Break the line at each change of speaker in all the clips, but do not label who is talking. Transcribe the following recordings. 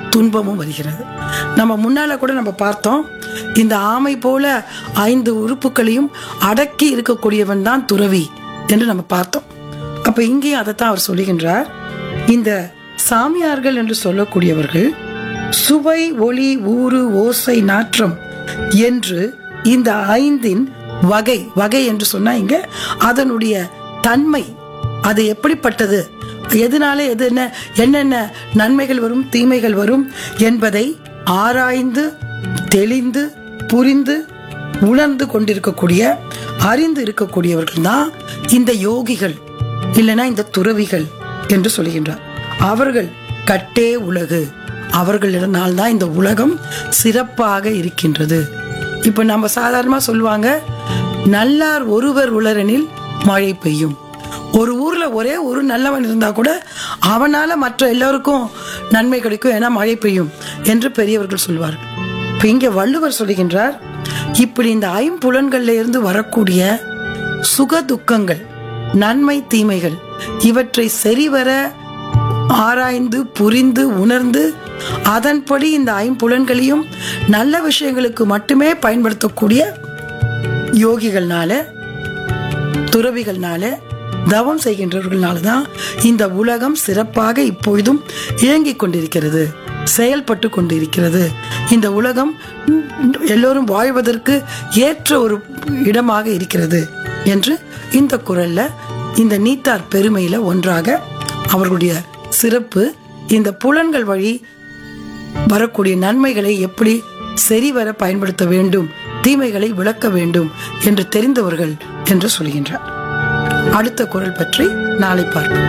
துன்பமும் வருகிறது நம்ம முன்னால கூட நம்ம பார்த்தோம் இந்த ஆமை போல ஐந்து உறுப்புகளையும் அடக்கி இருக்கக்கூடியவன் தான் துறவி என்று நம்ம பார்த்தோம் அப்ப இங்கேயும் அதைத்தான் அவர் சொல்லுகின்றார் இந்த சாமியார்கள் என்று சொல்லக்கூடியவர்கள் சுவை ஒளி ஊறு ஓசை நாற்றம் என்று இந்த ஐந்தின் வகை வகை என்று சொன்னா இங்க அதனுடைய தன்மை அது எப்படிப்பட்டது எதனால எது என்ன என்னென்ன நன்மைகள் வரும் தீமைகள் வரும் என்பதை ஆராய்ந்து தெளிந்து புரிந்து உணர்ந்து கொண்டிருக்கக்கூடிய அறிந்து இருக்கக்கூடியவர்கள் தான் இந்த யோகிகள் இல்லைன்னா இந்த துறவிகள் என்று சொல்கின்றார் அவர்கள் கட்டே உலகு அவர்களிடனால் தான் இந்த உலகம் சிறப்பாக இருக்கின்றது இப்ப நம்ம சாதாரணமா சொல்லுவாங்க நல்லார் ஒருவர் உளரெனில் மழை பெய்யும் ஒரு ஊர்ல ஒரே ஒரு நல்லவன் இருந்தா கூட அவனால மற்ற எல்லாருக்கும் நன்மை கிடைக்கும் ஏன்னா மழை பெய்யும் என்று பெரியவர்கள் சொல்வார்கள் இப்ப இங்க வள்ளுவர் சொல்லுகின்றார் இப்படி இந்த ஐம்புலன்கள்ல இருந்து வரக்கூடிய சுக துக்கங்கள் நன்மை தீமைகள் இவற்றை சரிவர ஆராய்ந்து புரிந்து உணர்ந்து அதன்படி இந்த ஐம்புலன்களையும் நல்ல விஷயங்களுக்கு மட்டுமே பயன்படுத்தக்கூடிய யோகிகள்னால துறவிகள்னால தவம் செய்கின்றவர்களால தான் இந்த உலகம் சிறப்பாக இப்பொழுதும் இயங்கிக் கொண்டிருக்கிறது செயல்பட்டு கொண்டிருக்கிறது இந்த உலகம் எல்லோரும் வாழ்வதற்கு ஏற்ற ஒரு இடமாக இருக்கிறது என்று இந்த குரல்ல இந்த நீத்தார் பெருமையில ஒன்றாக அவர்களுடைய சிறப்பு இந்த புலன்கள் வழி வரக்கூடிய நன்மைகளை எப்படி சரிவர பயன்படுத்த வேண்டும் தீமைகளை விளக்க வேண்டும் என்று தெரிந்தவர்கள் என்று சொல்கின்றார் அடுத்த குரல் பற்றி நாளை பார்ப்போம்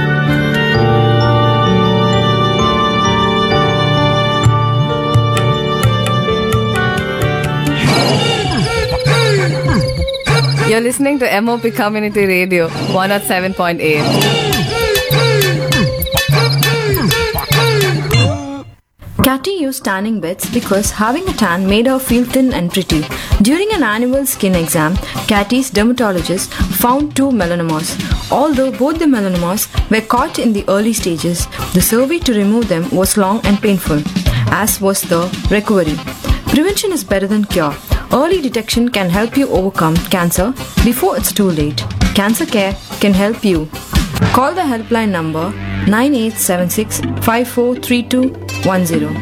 You're listening to MOP Community Radio 107.8.
Catty used tanning beds because having a tan made her feel thin and pretty. During an annual skin exam, Catty's dermatologist found two melanomas. Although both the melanomas were caught in the early stages, the survey to remove them was long and painful, as was the recovery. Prevention is better than cure. Early detection can help you overcome cancer before it's too late. Cancer Care can help you. Call the helpline number 9876 543210.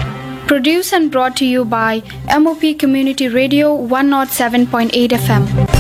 Produced and brought to you by MOP Community Radio 107.8 FM.